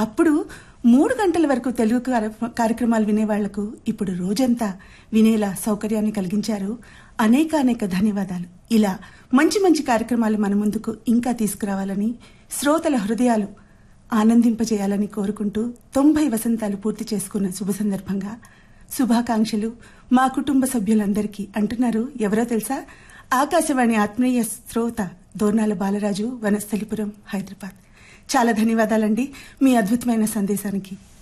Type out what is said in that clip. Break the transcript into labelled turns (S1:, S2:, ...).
S1: అప్పుడు మూడు గంటల వరకు తెలుగు కార్య- కార్యక్రమాలు వినేవాళ్లకు ఇప్పుడు రోజంతా వినేలా సౌకర్యాన్ని కలిగించారు అనేక అనేక ధన్యవాదాలు ఇలా మంచి మంచి కార్యక్రమాలు మన ముందుకు ఇంకా తీసుకురావాలని శ్రోతల హృదయాలు ఆనందింపజేయాలని కోరుకుంటూ తొంభై వసంతాలు పూర్తి చేసుకున్న శుభ సందర్భంగా శుభాకాంక్షలు మా కుటుంబ సభ్యులందరికీ అంటున్నారు ఎవరో తెలుసా ఆకాశవాణి ఆత్మీయ శ్రోత దోర్నాల బాలరాజు వనస్థలిపురం హైదరాబాద్ చాలా ధన్యవాదాలండి మీ అద్భుతమైన సందేశానికి